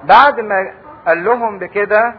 بعد ما قال لهم بكده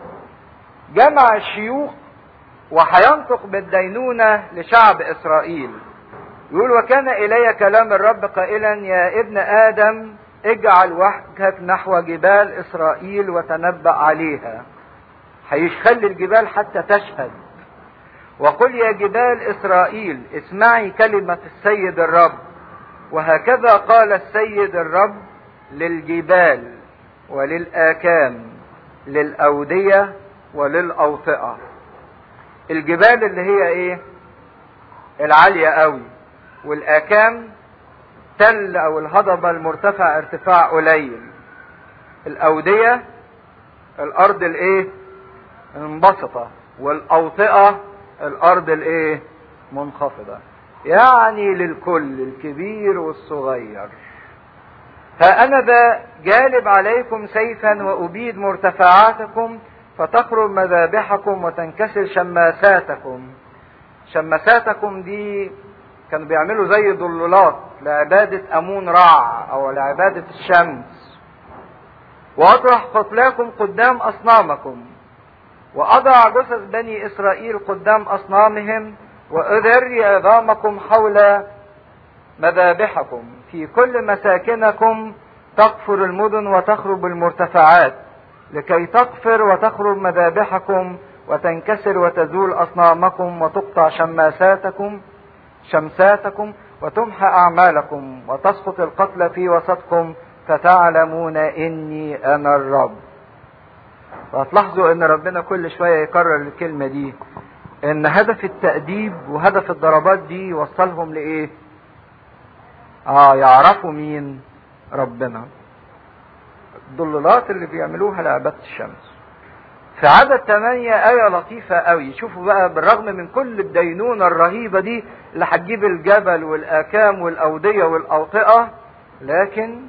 جمع الشيوخ وهينطق بالدينونة لشعب إسرائيل يقول وكان إلي كلام الرب قائلا يا ابن آدم اجعل وجهك نحو جبال إسرائيل وتنبأ عليها هيخلي الجبال حتى تشهد وقل يا جبال إسرائيل اسمعي كلمة السيد الرب وهكذا قال السيد الرب للجبال وللآكام للأودية وللأوطئة الجبال اللي هي ايه العالية قوي والآكام تل او الهضبة المرتفع ارتفاع قليل الأودية الأرض الايه المنبسطة والأوطئة الأرض الايه منخفضة يعني للكل الكبير والصغير فأنا ذا جالب عليكم سيفا وأبيد مرتفعاتكم فتخرج مذابحكم وتنكسر شماساتكم شماساتكم دي كانوا بيعملوا زي ضلولات لعبادة أمون رع أو لعبادة الشمس وأطرح قتلاكم قدام أصنامكم وأضع جثث بني إسرائيل قدام أصنامهم وأذري عظامكم حول مذابحكم في كل مساكنكم تقفر المدن وتخرب المرتفعات لكي تقفر وتخرب مذابحكم وتنكسر وتزول أصنامكم وتقطع شماساتكم شمساتكم وتمحى أعمالكم وتسقط القتل في وسطكم فتعلمون إني أنا الرب وهتلاحظوا ان ربنا كل شوية يكرر الكلمة دي ان هدف التأديب وهدف الضربات دي يوصلهم لايه اه يعرفوا مين ربنا الضلالات اللي بيعملوها لعبادة الشمس في عدد 8 آية لطيفة قوي شوفوا بقى بالرغم من كل الدينونة الرهيبة دي اللي هتجيب الجبل والآكام والأودية والأوطئة لكن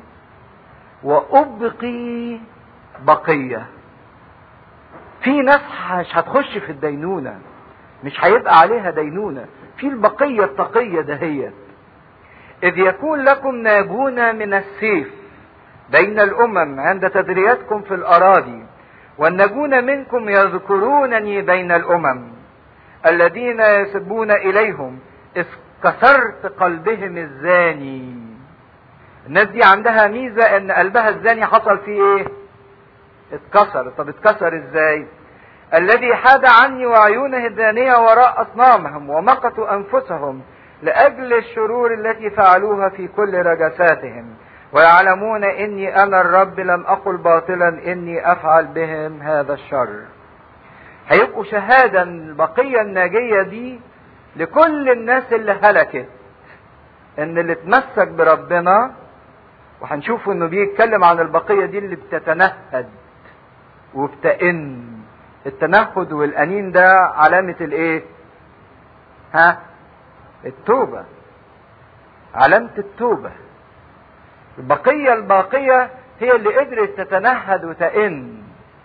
وأبقي بقية في ناس مش هتخش في الدينونة مش هيبقى عليها دينونة في البقية التقية دهيت إذ يكون لكم ناجون من السيف بين الأمم عند تدرياتكم في الأراضي والناجون منكم يذكرونني بين الأمم الذين يسبون إليهم إذ كسرت قلبهم الزاني الناس دي عندها ميزة ان قلبها الزاني حصل فيه ايه اتكسر طب اتكسر ازاي الذي حاد عني وعيونه الدانية وراء أصنامهم ومقتوا أنفسهم لأجل الشرور التي فعلوها في كل رجساتهم ويعلمون إني أنا الرب لم أقل باطلا إني أفعل بهم هذا الشر هيبقوا شهادة البقية الناجية دي لكل الناس اللي هلكت ان اللي اتمسك بربنا وهنشوف انه بيتكلم عن البقية دي اللي بتتنهد وبتئن التنهد والانين ده علامة الايه ها التوبة علامة التوبة البقية الباقية هي اللي قدرت تتنهد وتئن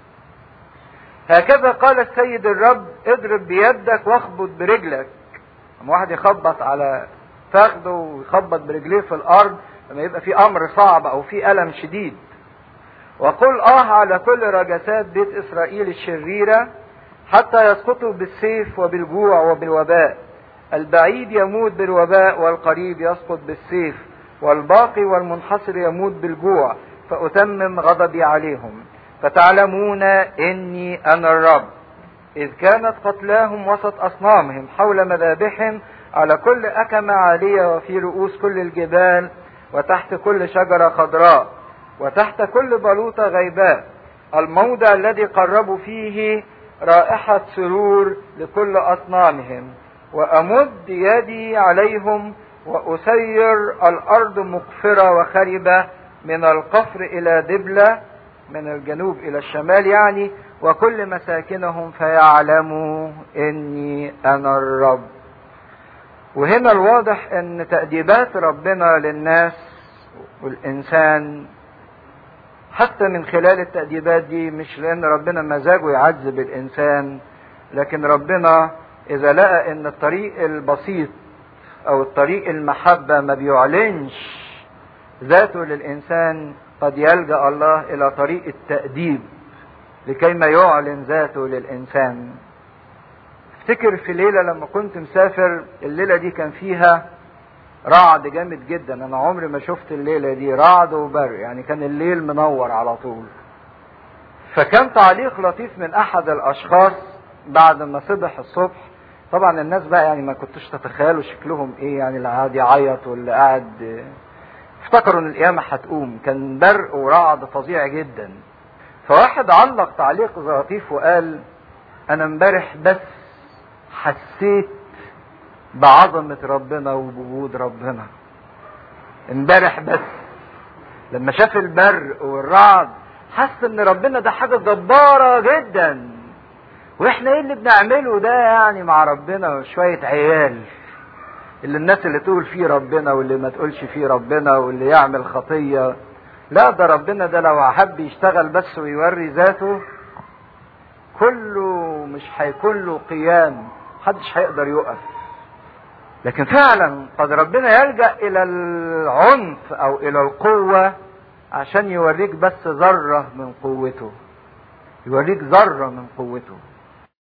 هكذا قال السيد الرب اضرب بيدك واخبط برجلك لما واحد يخبط على فخده ويخبط برجليه في الارض لما يبقى في امر صعب او في الم شديد وقل اه على كل رجسات بيت اسرائيل الشريرة حتى يسقطوا بالسيف وبالجوع وبالوباء البعيد يموت بالوباء والقريب يسقط بالسيف والباقي والمنحصر يموت بالجوع فأتمم غضبي عليهم فتعلمون إني أنا الرب إذ كانت قتلاهم وسط أصنامهم حول مذابحهم على كل أكمة عالية وفي رؤوس كل الجبال وتحت كل شجرة خضراء وتحت كل بلوطة غيباء الموضع الذي قربوا فيه رائحة سرور لكل أصنامهم وأمد يدي عليهم وأسير الأرض مقفرة وخربة من القفر إلى دبلة من الجنوب إلى الشمال يعني وكل مساكنهم فيعلموا إني أنا الرب وهنا الواضح ان تأديبات ربنا للناس والإنسان حتى من خلال التأديبات دي مش لأن ربنا مزاجه يعذب الإنسان لكن ربنا إذا لقى إن الطريق البسيط أو الطريق المحبة ما بيعلنش ذاته للإنسان قد يلجا الله الى طريق التاديب لكي ما يعلن ذاته للانسان افتكر في ليله لما كنت مسافر الليله دي كان فيها رعد جامد جدا انا عمري ما شفت الليله دي رعد وبرق يعني كان الليل منور على طول فكان تعليق لطيف من احد الاشخاص بعد ما صبح الصبح طبعا الناس بقى يعني ما كنتش تتخيلوا شكلهم ايه يعني اللي قاعد يعيط واللي قاعد افتكروا ان القيامة هتقوم كان برق ورعد فظيع جدا فواحد علق تعليق لطيف وقال انا امبارح بس حسيت بعظمة ربنا وبوجود ربنا امبارح بس لما شاف البرق والرعد حس ان ربنا ده حاجة جبارة جدا واحنا ايه اللي بنعمله ده يعني مع ربنا شوية عيال اللي الناس اللي تقول فيه ربنا واللي ما تقولش فيه ربنا واللي يعمل خطية لا ده ربنا ده لو حب يشتغل بس ويوري ذاته كله مش هيكون له قيام محدش هيقدر يقف لكن فعلا قد ربنا يلجأ الى العنف او الى القوة عشان يوريك بس ذرة من قوته يوريك ذرة من قوته